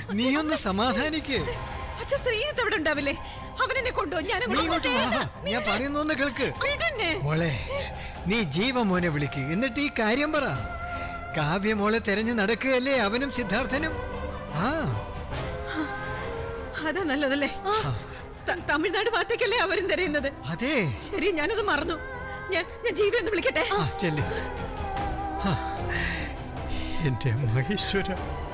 നീയൊന്ന് സമാധാനിക്ക് അച്ഛ ശ്രീജിത്ത് അവിടെ ഉണ്ടാവില്ലേ അവനെന്നെ കൊണ്ടോ ഞാൻ നീ ഇങ്ങോട്ട് വാ ഞാൻ പറയുന്നൊന്ന് കേൾക്ക് മോളെ നീ ജീവ മോനെ വിളിക്ക് എന്നിട്ട് ഈ കാര്യം പറ കാവ്യ മോളെ തെരഞ്ഞു നടക്കുകയല്ലേ അവനും സിദ്ധാർത്ഥനും ആ അതാ നല്ലതല്ലേ ത- തമിഴ്നാട് ഭാഗത്തേക്കല്ലേ അവരും തരുന്നത് അതെ ശരി ഞാനത് മറന്നു ഞാൻ ഞാൻ ജീവി ഒന്ന് വിളിക്കട്ടെ ആ ചെല്ലി എന്റെ മഹേശ്വര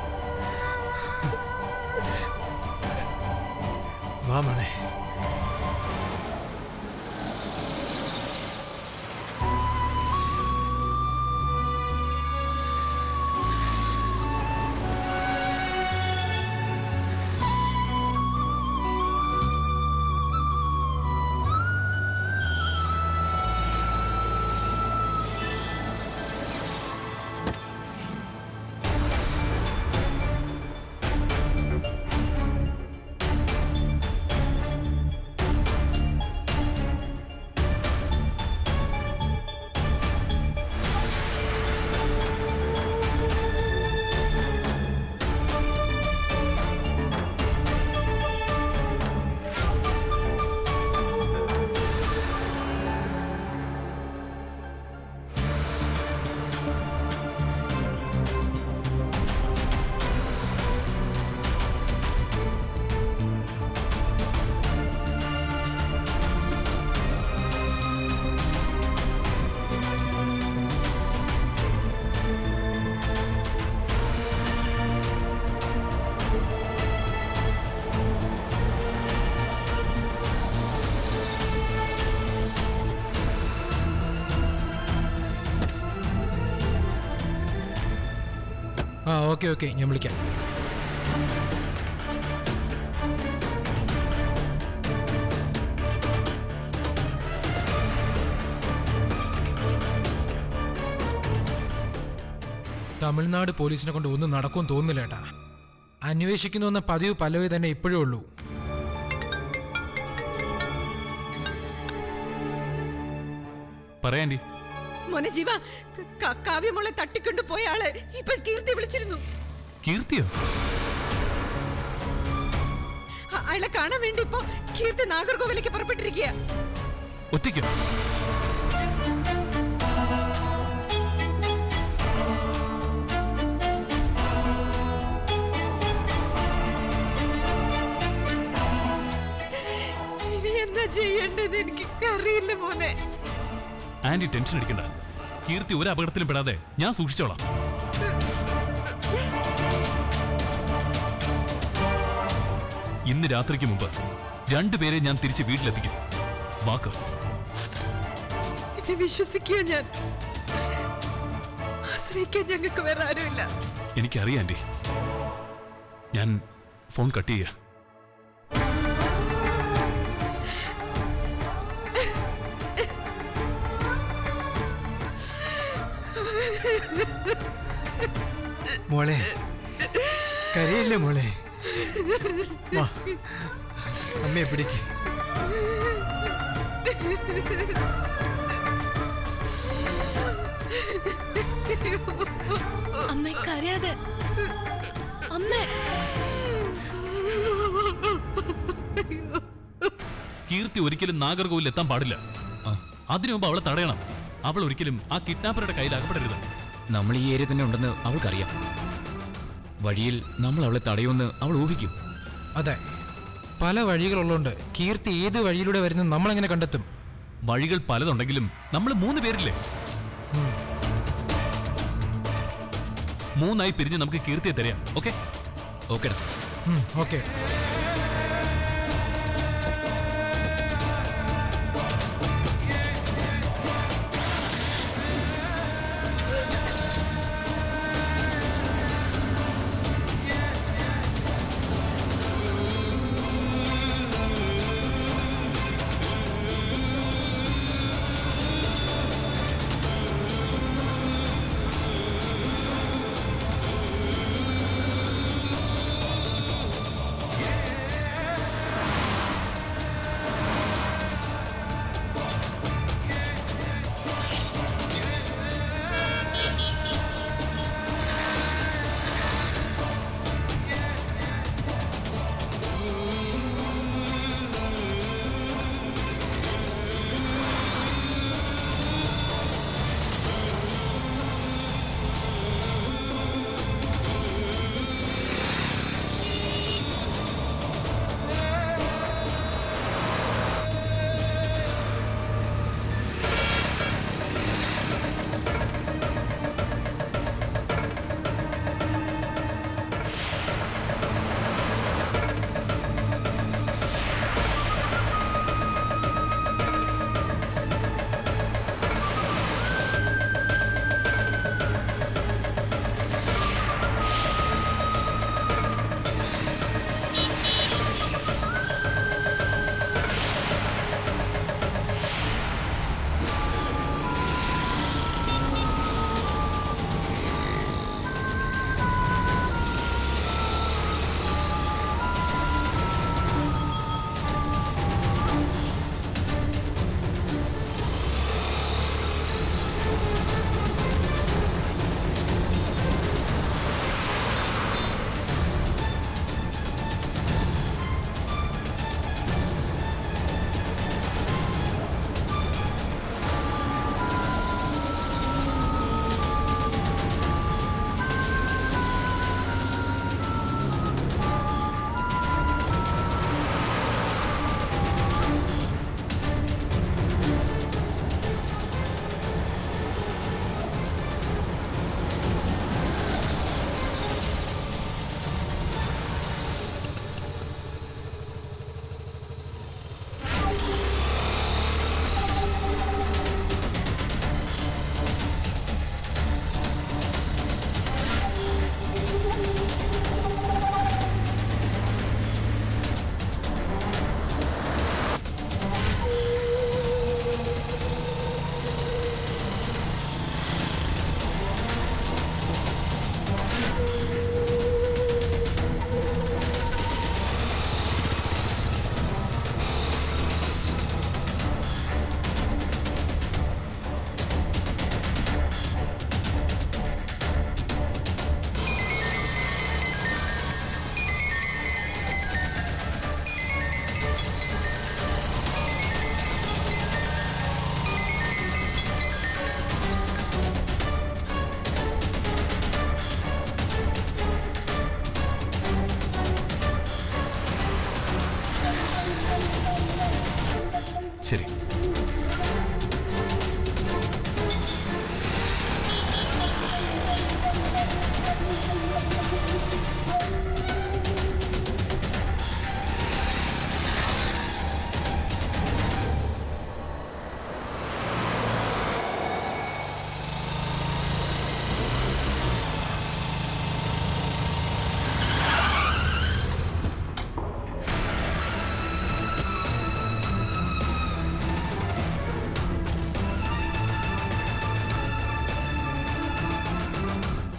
വാ മോളെ ആ ഓക്കെ ഓക്കെ ഞാൻ വിളിക്കാം തമിഴ്നാട് പോലീസിനെ കൊണ്ട് ഒന്നും നടക്കും തോന്നുന്നില്ല ഏട്ടാ അന്വേഷിക്കുന്നു എന്ന പതിവ് പല്ലവി തന്നെ ഇപ്പോഴേ ഉള്ളൂ പറയാൻഡി മോനെ ജീവ ക- ക- കാവ്യമോളെ തട്ടിക്കൊണ്ടു പോയ ആള് ഇപ്പൊ കീർത്തി വിളിച്ചിരുന്നു കീർത്തിയോ അ- അയാളെ കാണാൻ വേണ്ടി ഇപ്പൊ കീർത്തി നാഗർകോവിലേക്ക് പുറപ്പെട്ടിരിക്കുക ഒറ്റയ്ക്കോ ഇനി എന്താ ചെയ്യേണ്ടത് എനിക്ക് അറിയില്ല മോനെ ആന്റി ടെൻഷൻ അടിക്കണ്ട കീർത്തി ഒരു അപകടത്തിലും പെടാതെ ഞാൻ സൂക്ഷിച്ചോളാം ഇന്ന് രാത്രിക്ക് മുമ്പ് രണ്ടുപേരെ ഞാൻ തിരിച്ച് വീട്ടിലെത്തിക്കും വാക്ക് എന്നെ വിശ്വസിക്കുക ഞാൻ ആശ്രയിക്കാൻ ഞങ്ങൾക്ക് വേറെ ആരുമില്ല എനിക്കറിയാം ആന്റി ഞാൻ ഫോൺ കട്ട് ചെയ്യാ മോളെ കരയില്ലേ മോളെ വാ അമ്മയെ പിടിക്ക് അമ്മ കരയാതെ അമ്മ കീർത്തി ഒരിക്കലും നാഗർകോവിൽ എത്താൻ പാടില്ല അതിനു മുമ്പ് അവളെ തടയണം അവൾ ഒരിക്കലും ആ കിഡ്നാപ്പറുടെ കയ്യിൽ അകപ്പെടരുത് നമ്മൾ ഈ ഏരിയ തന്നെ ഉണ്ടെന്ന് അവൾക്കറിയാം വഴിയിൽ നമ്മൾ അവളെ തടയുമെന്ന് അവൾ ഊഹിക്കും അതെ പല വഴികളുള്ളതുകൊണ്ട് കീർത്തി ഏത് വഴിയിലൂടെ വരുന്നത് നമ്മളെങ്ങനെ കണ്ടെത്തും വഴികൾ പലതുണ്ടെങ്കിലും നമ്മൾ മൂന്ന് പേരില്ലേ മൂന്നായി പിരിഞ്ഞ് നമുക്ക് കീർത്തിയെ തരാം ഓക്കെ ഓക്കേടാ ഓക്കെ Yeah.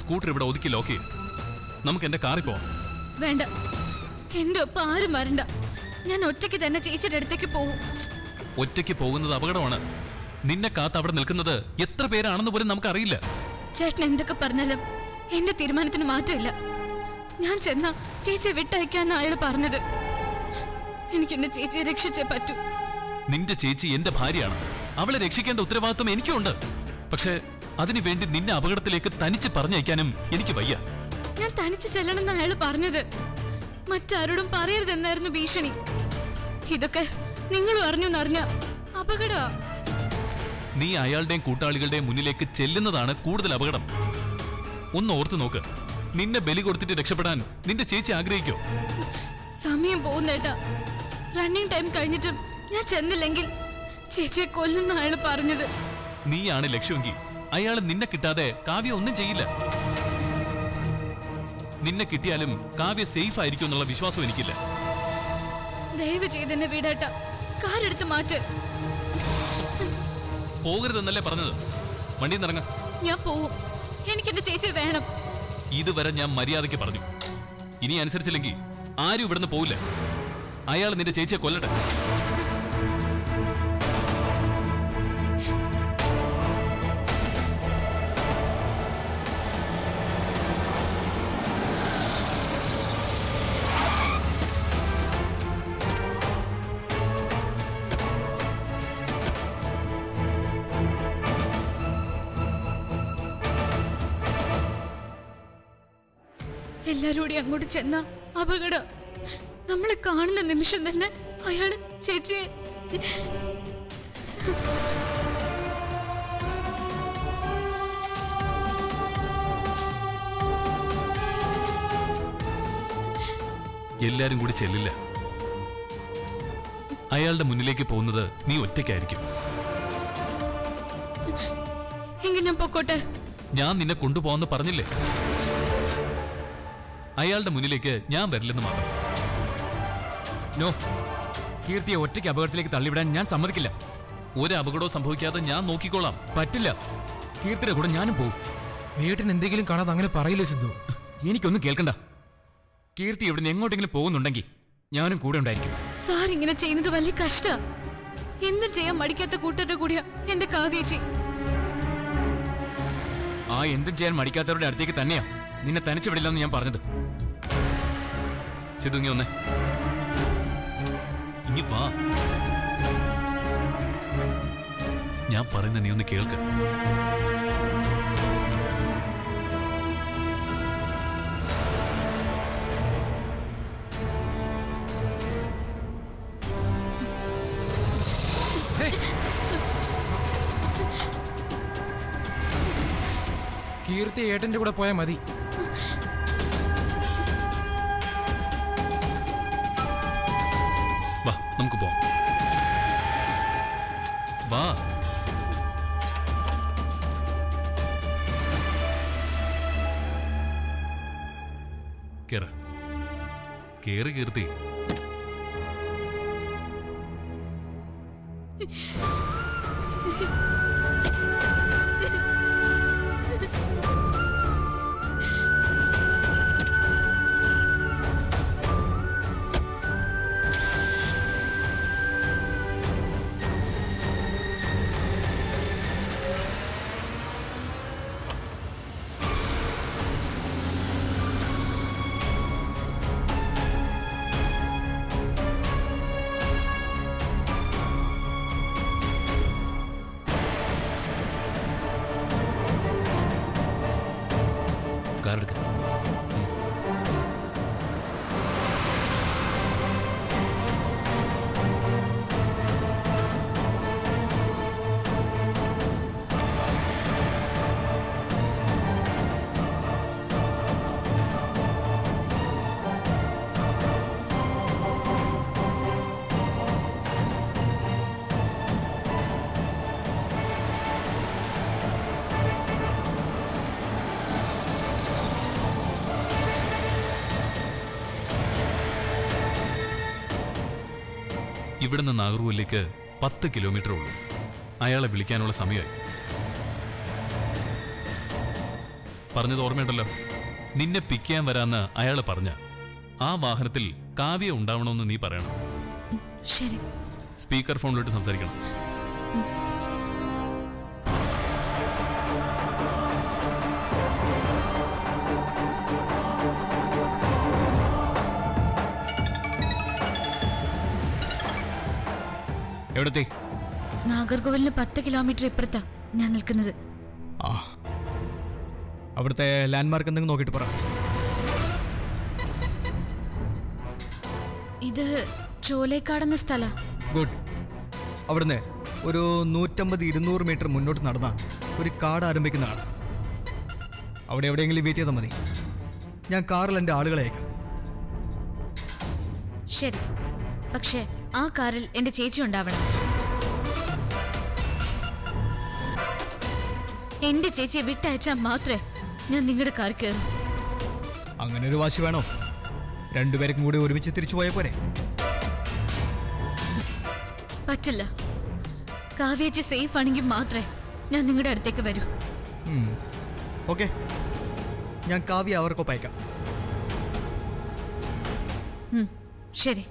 സ്കൂട്ടർ ഇവിടെ ഒതുക്കി ലോക്ക് ചെയ്യും നമുക്ക് എന്റെ കാറിൽ പോവാം വേണ്ട എന്റെ ഒപ്പം ആരും വരണ്ട ഞാൻ ഒറ്റയ്ക്ക് തന്നെ ചേച്ചിയുടെ അടുത്തേക്ക് പോകും ഒറ്റയ്ക്ക് പോകുന്നത് അപകടമാണ് നിന്നെ കാത്ത് അവിടെ നിൽക്കുന്നത് എത്ര പേരാണെന്ന് പോലും നമുക്കറിയില്ല ചേട്ടൻ എന്തൊക്കെ പറഞ്ഞാലും എന്റെ തീരുമാനത്തിന് മാറ്റമില്ല ഞാൻ ചെന്ന ചേച്ചിയെ വിട്ടയക്കാന്ന് അയാൾ പറഞ്ഞത് എനിക്ക് എന്റെ ചേച്ചിയെ രക്ഷിച്ചേ പറ്റൂ നിന്റെ ചേച്ചി എന്റെ ഭാര്യയാണ് അവളെ രക്ഷിക്കേണ്ട ഉത്തരവാദിത്വം എനിക്കുണ്ട് പക്ഷേ അതിനു വേണ്ടി നിന്നെ അപകടത്തിലേക്ക് തനിച്ച് പറഞ്ഞയക്കാനും എനിക്ക് വയ്യ ഞാൻ തനിച്ച് ചെല്ലണമെന്ന് അയാൾ പറഞ്ഞത് മറ്റാരോടും പറയരുതെന്നായിരുന്നു ഭീഷണി ഇതൊക്കെ നിങ്ങളും അറിഞ്ഞു എന്നറിഞ്ഞ അപകടമാ നീ അയാളുടെയും കൂട്ടാളികളുടെയും മുന്നിലേക്ക് ചെല്ലുന്നതാണ് കൂടുതൽ അപകടം ഒന്ന് ഓർത്തു നോക്ക് നിന്നെ ബലി കൊടുത്തിട്ട് രക്ഷപ്പെടാൻ നിന്റെ ചേച്ചി ആഗ്രഹിക്കോ സമയം പോകുന്നേട്ടാ റണ്ണിങ് ടൈം കഴിഞ്ഞിട്ടും ഞാൻ ചെന്നില്ലെങ്കിൽ ചേച്ചിയെ കൊല്ലുന്ന അയാൾ പറഞ്ഞത് നീയാണ് ലക്ഷ്യമെങ്കിൽ അയാൾ നിന്നെ കിട്ടാതെ കാവ്യ ഒന്നും ചെയ്യില്ല നിന്നെ കിട്ടിയാലും കാവ്യ സേഫ് ആയിരിക്കും എന്നുള്ള വിശ്വാസം എനിക്കില്ല ദയവ് ചെയ്തെന്നെ വീടേട്ടാ കാരെടുത്ത് മാറ്റ് പോകരുതെന്നല്ലേ പറഞ്ഞത് വണ്ടിയിൽ നിന്നിറങ്ങ ഞാൻ പോവും എനിക്ക് എന്റെ ചേച്ചി വേണം ഇതുവരെ ഞാൻ മര്യാദയ്ക്ക് പറഞ്ഞു ഇനി അനുസരിച്ചില്ലെങ്കിൽ ആരും ഇവിടുന്ന് പോവില്ല അയാൾ നിന്റെ ചേച്ചിയെ കൊല്ലട്ടെ എല്ലാരും കൂടി അങ്ങോട്ട് ചെന്ന അപകടം നമ്മളെ കാണുന്ന നിമിഷം തന്നെ അയാള് ചേച്ചിയെ എല്ലാരും കൂടി ചെല്ലില്ല അയാളുടെ മുന്നിലേക്ക് പോകുന്നത് നീ ഒറ്റയ്ക്കായിരിക്കും എങ്കിൽ ഞാൻ പൊക്കോട്ടെ ഞാൻ നിന്നെ കൊണ്ടുപോകാന്ന് പറഞ്ഞില്ലേ അയാളുടെ മുന്നിലേക്ക് ഞാൻ വരില്ലെന്ന് മാത്രം നോ കീർത്തിയെ ഒറ്റയ്ക്ക് അപകടത്തിലേക്ക് തള്ളിവിടാൻ ഞാൻ സമ്മതിക്കില്ല ഒരു അപകടവും സംഭവിക്കാതെ ഞാൻ നോക്കിക്കോളാം പറ്റില്ല കീർത്തിയുടെ കൂടെ ഞാനും പോവും വീട്ടിന് എന്തെങ്കിലും കാണാതെ അങ്ങനെ പറയില്ലേ സിദ്ധു എനിക്കൊന്നും കേൾക്കണ്ട കീർത്തി ഇവിടുന്ന് എങ്ങോട്ടെങ്കിലും പോകുന്നുണ്ടെങ്കിൽ ഞാനും കൂടെ ഉണ്ടായിരിക്കും സാർ ഇങ്ങനെ ചെയ്യുന്നത് വലിയ കഷ്ട എന്തും ചെയ്യാൻ മടിക്കാത്ത കൂട്ടരുടെ കൂടിയാ എന്റെ കാവ്യേച്ചി ആ എന്തും ചെയ്യാൻ മടിക്കാത്തവരുടെ അടുത്തേക്ക് തന്നെയാ നിന്നെ തനിച്ച് വിടില്ലെന്ന് ഞാൻ പറഞ്ഞത് ചിതുങ്ങി വന്നേ ഇനി വാ ഞാൻ പറയുന്ന നീ ഒന്ന് കേൾക്ക് കീർത്തി ഏട്ടന്റെ കൂടെ പോയാൽ മതി വാ നമുക്ക് പോവാം വാ കേറ് കേറി കീർത്തി കാറെടുക്ക ഇവിടുന്ന് നാഗർകോവിലേക്ക് പത്ത് കിലോമീറ്റർ ഉള്ളൂ അയാളെ വിളിക്കാനുള്ള സമയമായി പറഞ്ഞത് ഓർമ്മയുണ്ടല്ലോ നിന്നെ പിക്ക് ചെയ്യാൻ വരാന്ന് അയാൾ പറഞ്ഞ ആ വാഹനത്തിൽ കാവ്യ ഉണ്ടാവണമെന്ന് നീ പറയണം ശരി സ്പീക്കർ ഫോണിലോട്ട് സംസാരിക്കണം എവിടത്തെ നാഗർകോവിലിന് പത്ത് കിലോമീറ്റർ ഇപ്പുറത്താ ഞാൻ നിൽക്കുന്നത് ആ അവിടുത്തെ ലാൻഡ്മാർക്ക് എന്തെങ്കിലും നോക്കിയിട്ട് പറ ഇത് ചോലേക്കാടെന്ന സ്ഥല ഗുഡ് അവിടുന്ന് ഒരു നൂറ്റമ്പത് ഇരുന്നൂറ് മീറ്റർ മുന്നോട്ട് നടന്ന ഒരു കാട് ആരംഭിക്കുന്നതാണ് അവിടെ എവിടെയെങ്കിലും വെയിറ്റ് ചെയ്താൽ മതി ഞാൻ കാറിൽ എൻ്റെ ആളുകളെ അയക്കാം ശരി പക്ഷേ ആ കാറിൽ എന്റെ ചേച്ചി ഉണ്ടാവണം എന്റെ ചേച്ചിയെ വിട്ടയച്ചാൽ മാത്രമേ ഞാൻ നിങ്ങളുടെ കാർ കയറും അങ്ങനെ ഒരു വാശി വേണോ രണ്ടുപേർക്കും കൂടി ഒരുമിച്ച് തിരിച്ചു പോയ പോരെ പറ്റില്ല കാവ്യേച്ചി സേഫ് ആണെങ്കിൽ മാത്രമേ ഞാൻ നിങ്ങളുടെ അടുത്തേക്ക് വരൂ ഓക്കെ ഞാൻ കാവ്യ അവർക്കൊപ്പം അയക്കാം ഉം, ശരി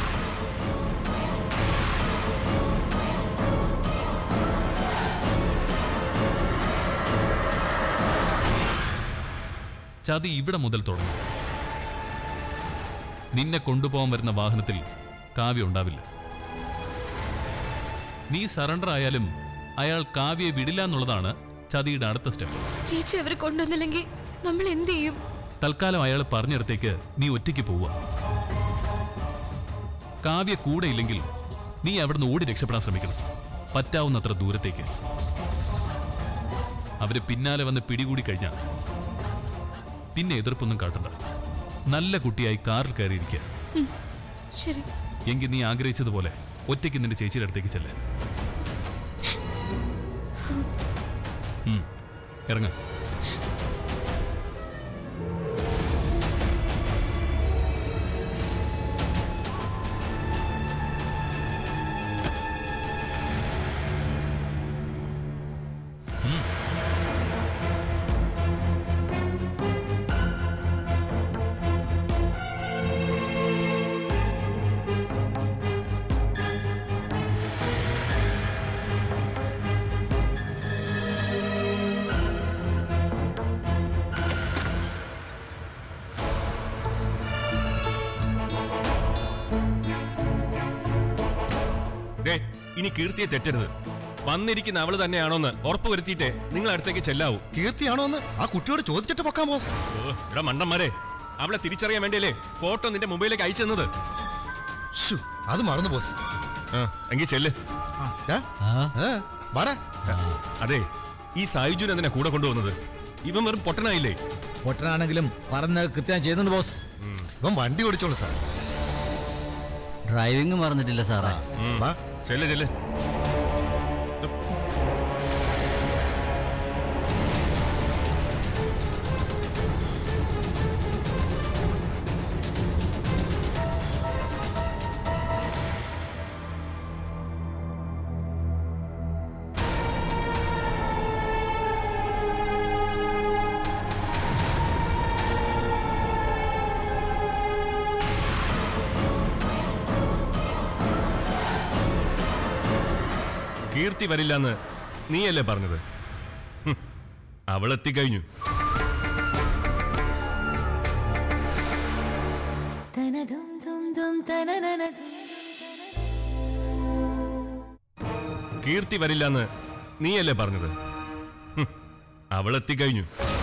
ചതി ഇവിടെ മുതൽ തുടങ്ങും നിന്നെ കൊണ്ടുപോകാൻ വരുന്ന വാഹനത്തിൽ കാവ്യ ഉണ്ടാവില്ല നീ സറണ്ടർ ആയാലും അയാൾ കാവ്യയെ വിടില്ല എന്നുള്ളതാണ് ചതിയുടെ അടുത്ത സ്റ്റെപ്പ് ചേച്ചി അവരെ കൊണ്ടുവന്നില്ലെങ്കിൽ നമ്മൾ എന്ത് ചെയ്യും തൽക്കാലം അയാൾ പറഞ്ഞിടത്തേക്ക് നീ ഒറ്റയ്ക്ക് പോവുക കാവ്യ കൂടെ ഇല്ലെങ്കിൽ നീ അവിടുന്ന് ഓടി രക്ഷപ്പെടാൻ ശ്രമിക്കണം പറ്റാവുന്നത്ര ദൂരത്തേക്ക് അവര് പിന്നാലെ വന്ന് പിടികൂടി കഴിഞ്ഞാൽ പിന്നെ എതിർപ്പൊന്നും കാട്ടണ്ട നല്ല കുട്ടിയായി കാറിൽ കയറിയിരിക്കുക ശരി എങ്കിൽ നീ ആഗ്രഹിച്ചതുപോലെ ഒറ്റയ്ക്ക് നിന്റെ ചേച്ചിയുടെ അടുത്തേക്ക് ചെല്ലേ ഇറങ്ങ ദേ ഇനി കീർത്തിയെ തെറ്റരുത് വന്നിരിക്കുന്ന അവള് തന്നെയാണോന്ന് ഉറപ്പ് വരുത്തിയിട്ടേ നിങ്ങൾ അടുത്തേക്ക് ചെല്ലാവൂ കീർത്തിയാണോന്ന് ആ കുട്ടിയോട് ചോദിച്ചിട്ട് പൊക്കാൻ ബോസ് ഓ, എടാ മണ്ടന്മാരെ അവളെ തിരിച്ചറിയാൻ വേണ്ടിയല്ലേ ഫോട്ടോ നിന്റെ മൊബൈലിലേക്ക് അയച്ചു തന്നത് ശ്ശു, അത് മറന്നു ബോസ് ആ, എങ്കിൽ ചെല്ല് ഏ? ഏ, വാടാ അതെ ഈ സായുജുൻ എന്തിനാ കൂടെ കൊണ്ടുവന്നത് ഇവൻ വെറും പൊട്ടനായില്ലേ പൊട്ടനാണെങ്കിലും പറഞ്ഞത് കൃത്യം ചെയ്യുന്നുണ്ട് ബോസ് ഇവൻ വണ്ടി ഓടിച്ചോളൂ സാർ ഡ്രൈവിംഗ് മറന്നിട്ടില്ല സാറേ ഉം. വാ ചെല്ല് ചെല്ല് കീർത്തി വരില്ലെന്ന് നീയല്ലേ പറഞ്ഞത് ഹും, അവൾ എത്തിക്കഴിഞ്ഞു കീർത്തി വരില്ലെന്ന് നീയല്ലേ പറഞ്ഞത് ഹും, അവൾ എത്തിക്കഴിഞ്ഞു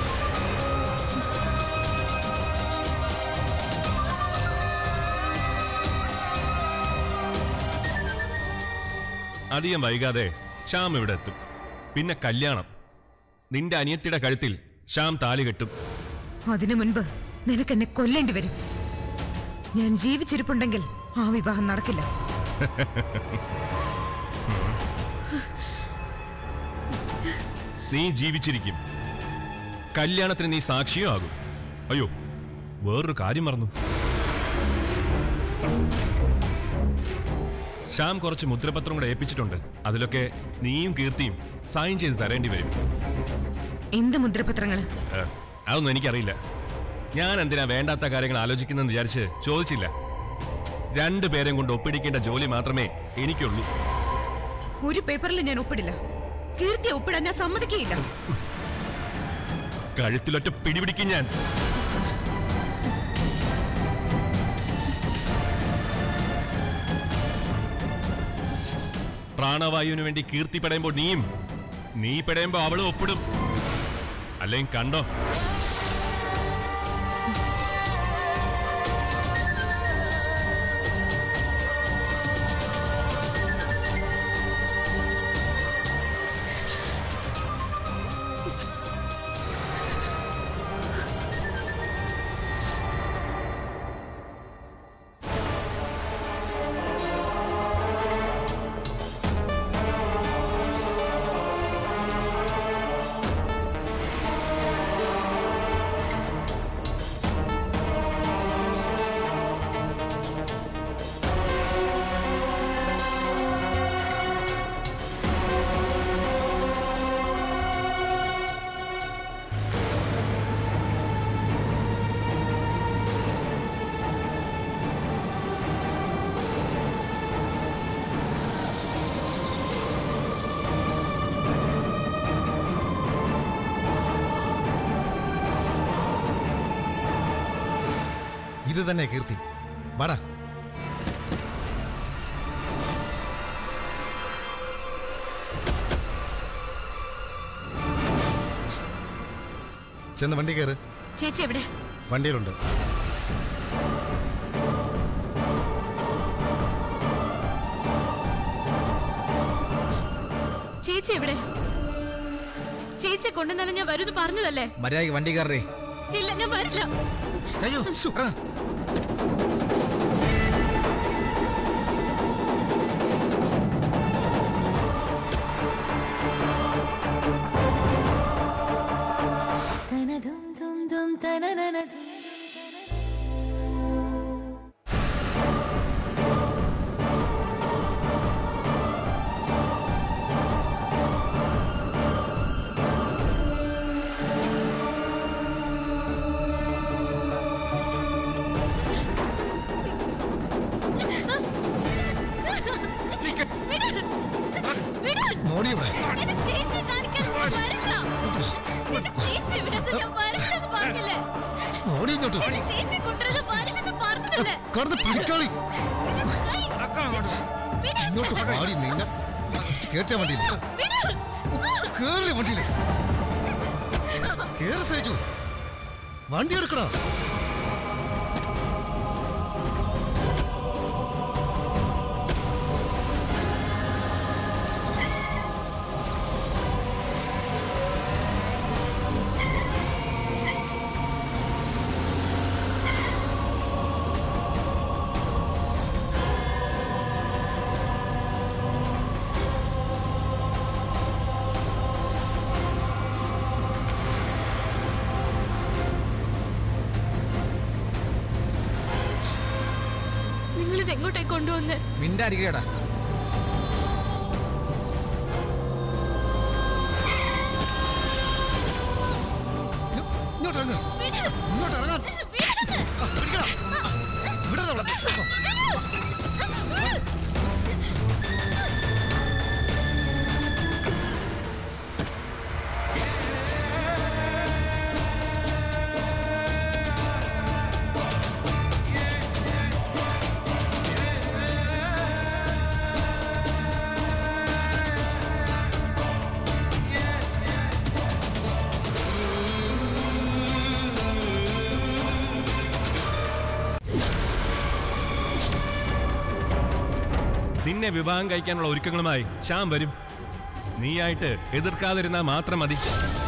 അധികം വൈകാതെ ശ്യാം ഇവിടെ എത്തും പിന്നെ കല്യാണം നിന്റെ അനിയത്തിയുടെ കഴുത്തിൽ ശ്യാം താലി കെട്ടും അതിനു മുൻപ് നിനക്ക് എന്നെ കൊല്ലേണ്ടി വരും ഞാൻ ജീവിച്ചിരിപ്പുണ്ടെങ്കിൽ ആ വിവാഹം നടക്കില്ല നീ ജീവിച്ചിരിക്കും കല്യാണത്തിന് നീ സാക്ഷിയും ആകും അയ്യോ വേറൊരു കാര്യം മറന്നു ശ്യാം കുറച്ച് മുദ്രപത്രം കൂടെ ഏൽപ്പിച്ചിട്ടുണ്ട് അതിലൊക്കെ നീയും കീർത്തിയും സൈൻ ചെയ്ത് തരേണ്ടി വരും എന്ത് മുദ്രപത്രങ്ങള് ഏ, അതൊന്നും എനിക്കറിയില്ല ഞാൻ എന്തിനാ വേണ്ടാത്ത കാര്യങ്ങൾ ആലോചിക്കുന്നെന്ന് വിചാരിച്ച് ചോദിച്ചില്ല രണ്ടു പേരെയും കൊണ്ട് ഒപ്പിടിക്കേണ്ട ജോലി മാത്രമേ എനിക്കുള്ളൂ ഒരു പേപ്പറിൽ ഞാൻ ഒപ്പിടില്ല കീർത്തിയെ ഒപ്പിടാൻ ഞാൻ സമ്മതിക്കുകയില്ല കഴുത്തിലൊറ്റ പിടിപിടിക്കും ഞാൻ പ്രാണവായുവിന് വേണ്ടി കീർത്തി പെടയുമ്പോൾ നീയും നീ പെടയുമ്പോൾ അവളും ഒപ്പിടും അല്ലെങ്കിൽ കണ്ടോ ഇത് തന്നെ കീർത്തി വാടാ ചെന്ന് വണ്ടി കയറ് ചേച്ചി എവിടെ വണ്ടിയിലുണ്ട് ചേച്ചി എവിടെ ചേച്ചിയെ കൊണ്ടുവന്നാലും ഞാൻ വരുമെന്ന് പറഞ്ഞതല്ലേ മര്യാദയ്ക്ക് വണ്ടി കയറേ ഇല്ല ഞാൻ വരില്ല സജു ഇറങ്ങ്. മോടി ഇവിടെ എന്റെ ചേച്ചിയെ കാണിക്കാൻ ഞാൻ വരില്ല എന്റെ ചേച്ചി വിടുന്നത് ഞാൻ വരില്ലെന്ന് പറഞ്ഞില്ലേ മോടി ഇങ്ങോട്ട് എന്റെ ചേച്ചി കൊണ്ടുവരുന്നത് വരില്ലെന്ന് പറഞ്ഞതല്ലേ കടന്ന് പിടിക്കാളി എന്റെ കൈ. വിട്. ഇങ്ങോട്ട് മാടി നിന്നെ കേട്ട വണ്ടിയിൽ വിട്. കേറില്ലേ വണ്ടിയില് കേറ് സേജു വണ്ടി എടുക്കടാ നിങ്ങളിത് എങ്ങോട്ടേക്ക് കൊണ്ടുവന്ന് മിണ്ടായിരിക്കടാ ഇങ്ങോട്ട് ഇറങ്ങ് വിട്. ഇങ്ങോട്ട് ഇറങ്ങാൻ വിട്. ആ, പിടിക്കടാ വിടടാ അവിടെ നിന്നെ വിവാഹം കഴിക്കാനുള്ള ഒരുക്കങ്ങളുമായി ശ്യാം വരും നീയായിട്ട് എതിർക്കാതിരുന്നാൽ മാത്രം മതി